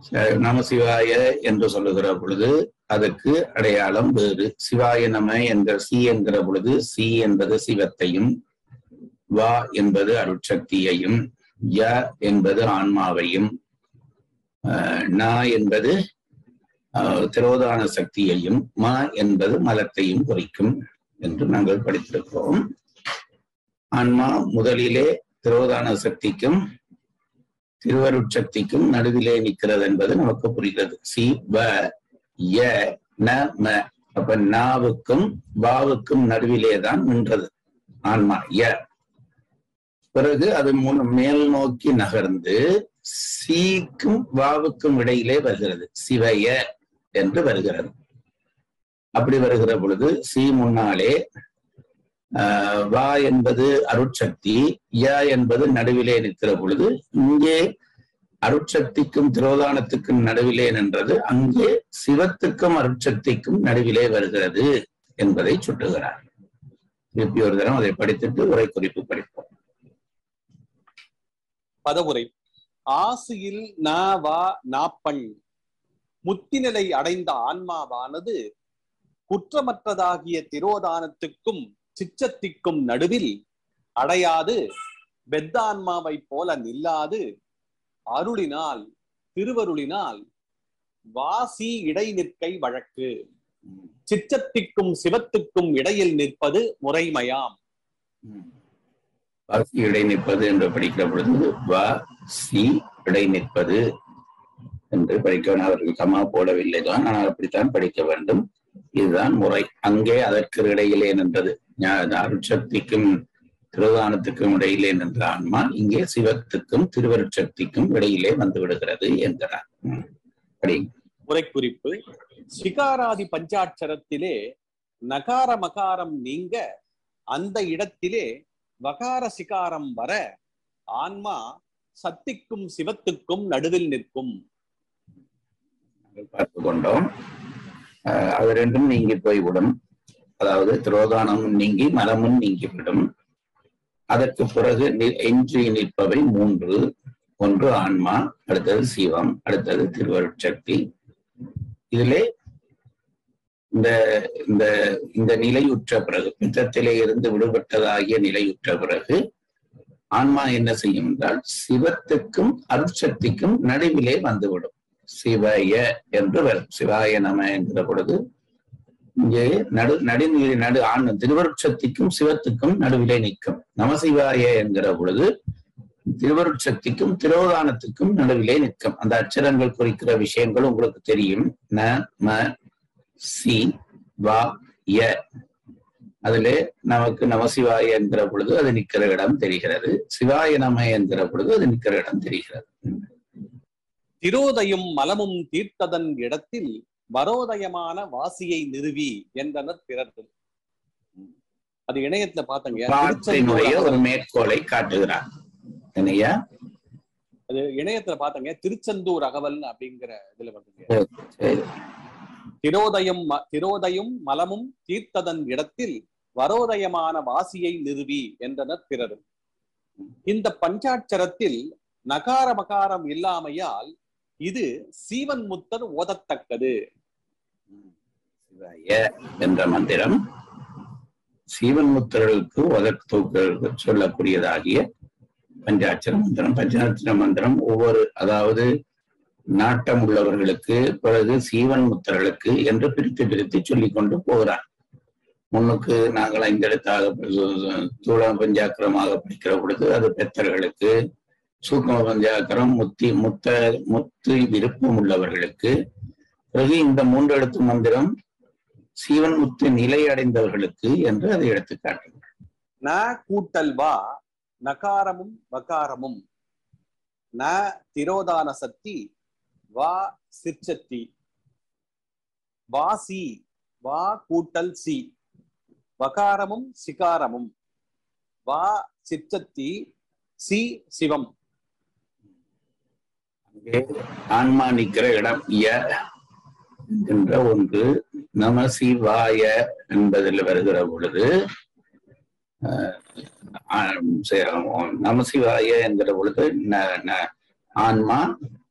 ச- நம சிவாய என்று சொல்லுகிற பொழுது அதுக்கு அடையாளம் வேறு சிவாய நம என்ற சி என்கிற பொழுது சி என்பது சிவத்தையும் வா என்பது அருட்சக்தியையும் ய என்பது ஆன்மாவையும் ஆஹ், ந என்பது ஆஹ், திரோதான சக்தியையும் ம என்பது மலத்தையும் குறிக்கும் என்று நாங்கள் படித்திருக்கிறோம் ஆன்மா முதலிலே திரோதான சக்திக்கும் திருவருட்சக்திக்கும் நடுவிலே நிற்கிறது என்பது நமக்கு புரிகிறது சி வ ய ந ம அப்ப நாவுக்கும் வாவுக்கும் நடுவிலே தான் நின்றது ஆன்மா ய பிறகு அது முன் மேல் நோக்கி நகர்ந்து சீக்கும் வாவுக்கும் இடையிலே வருகிறது சிவய என்று வருகிறது அப்படி வருகிற பொழுது சி முன்னாலே ஆஹ், வா என்பது அருட்சக்தி ய என்பது நடுவிலே நிற்கிற பொழுது இங்கே அருட்சக்திக்கும் திரோதானத்துக்கும் நடுவிலே நின்றது அங்கே சிவத்துக்கும் அருட்சக்திக்கும் நடுவிலே வருகிறது என்பதை சுட்டுகிறார் திருப்பி ஒரு தரம் அதை படித்துட்டு உரை குறிப்பு படிப்போம் பதவுரை ஆசியில் ந வா நாப்பண் முத்திநிலை அடைந்த ஆன்மாவானது குற்றமற்றதாகிய திரோதானத்துக்கும் சிச்சத்திக்கும் நடுவில் அடையாது பெத்தான்மாவைப் போல நில்லாது அருளினால் திருவருளினால் வாசி இடை நிற்கை வழக்கு சிச்சத்திக்கும் சிவத்துக்கும் இடையில் நிற்பது முறைமையாம் வாசி இடை நிற்பது என்று படிக்கிற பொழுது வா சி இடை நிற்பது என்று படிக்க வேண்டும். அவர்கள் கமா போடவில்லை தான் ஆனால் அப்படித்தான் படிக்க வேண்டும் இதுதான் முறை அங்கே அதற்கு இடையிலே நின்றது ஞா- அருட்சக்திக்கும் திருதானத்துக்கும் இடையிலே நின்ற ஆன்மா இங்கே சிவத்துக்கும் திருவருட்சக்திக்கும் இடையிலே வந்து விடுகிறது என்கிறார் ம். படி முறைக்குறிப்பு சிகாராதி பஞ்சாட்சரத்திலே நகார மகாரம் நீங்க அந்த இடத்திலே வகார சிகாரம் வர ஆன்மா சத்திக்கும் சிவத்துக்கும் நடுவில் நிற்கும் நாங்கள் பார்த்து கொண்டோம் அஹ் அது ரெண்டும் நீங்கி போய்விடும் அதாவது திரோதானமும் நீங்கி மலமும் நீங்கிவிடும் அதற்கு பிறகு நி- எஞ்சி நிற்பவை மூன்று ஒன்று ஆன்மா அடுத்தது சிவம் அடுத்தது திருவருட்சக்தி இதிலே இந்த இந்த இந்த நிலையுற்ற பிறகு பித்தத்திலே இருந்து விடுபட்டதாகிய நிலையுற்ற பிறகு ஆன்மா என்ன செய்யும் என்றால் சிவத்துக்கும் அருட்சக்திக்கும் நடுவிலே வந்துவிடும் சிவய என்று வரும் சிவாய நம என்கிற பொழுது இங்கே நடு நடுநிலை நடு ஆண் திருவருட்சக்திக்கும் சிவத்துக்கும் நடுவிலே நிற்கும் நமசிவாய என்கிற பொழுது திருவருட்சக்திக்கும் திரோதானத்துக்கும் நடுவிலே நிற்கும் அந்த அச்சரங்கள் குறிக்கிற விஷயங்கள் உங்களுக்கு தெரியும் ந ம சி வா ய அதிலே நமக்கு நமசிவாய என்கிற பொழுது அது நிற்கிற இடம் தெரிகிறது சிவாய நம என்கிற பொழுது அது நிற்கிற இடம் தெரிகிறது திரோதயும் மலமும் தீர்த்ததன் இடத்தில் வரோதயமான வாசியை நிறுவி என்றனர் பிறர் அது இணையத்துல பாத்தங்க பாட்டினுடைய ஒரு மேற்கோளை காட்டுகிறார் என்னையா அது இணையத்துல பாத்தங்க திருச்செந்தூர் அகவல் அப்படிங்கிற இதுல வருதுங்க சரி. திரோதயம் ம- திரோதயும் மலமும் தீர்த்ததன் இடத்தில் வரோதயமான வாசியை நிறுவி என்றனர் பிறர் இந்த பஞ்சாட்சரத்தில் நகார மகாரம் இல்லாமையால் இது சீவன் முத்தர் ஓதத்தக்கது சிவாய என்ற மந்திரம் சீவன் முத்திரர்களுக்கு உதற்கு சொல்லக்கூடியதாகிய பஞ்சாட்சர மந்திரம் பஞ்சாட்சர மந்திரம் ஒவ்வொரு அதாவது நாட்டம் உள்ளவர்களுக்கு பிறகு சீவன் முத்திரர்களுக்கு என்று பிரித்து பிரித்து சொல்லிக் கொண்டு போகிறார் முன்னுக்கு நாங்கள் ஐந்தெழுத்தாக தூள பஞ்சாக்கிரமாக படிக்கிற பொழுது அது பெத்தர்களுக்கு சூக்ம பஞ்சாக்கரம் முத்தி முத்த முத்து விருப்பம் உள்ளவர்களுக்கு பிறகு இந்த மூன்று எழுத்து மந்திரம் சீவன் முத்து நிலை அடைந்தவர்களுக்கு என்று அதை எடுத்துக்காட்டுங்கள் ந கூட்டல் வா நகாரமும் வகாரமும் ந திரோதான சக்தி வா சிற்சக்தி வாசி வா கூட்டல் சி வகாரமும் சிகாரமும் வா சிற்சக்தி சி சிவம் அங்கே ஆன்மா நிற்கிற இடம் ய என்ற ஒன்று நம சிவாய என்பதில் வருகிற பொழுது அஹ், ஆம், சரி, நம சிவாய என்கிற பொழுது ந- ந- ஆன்மா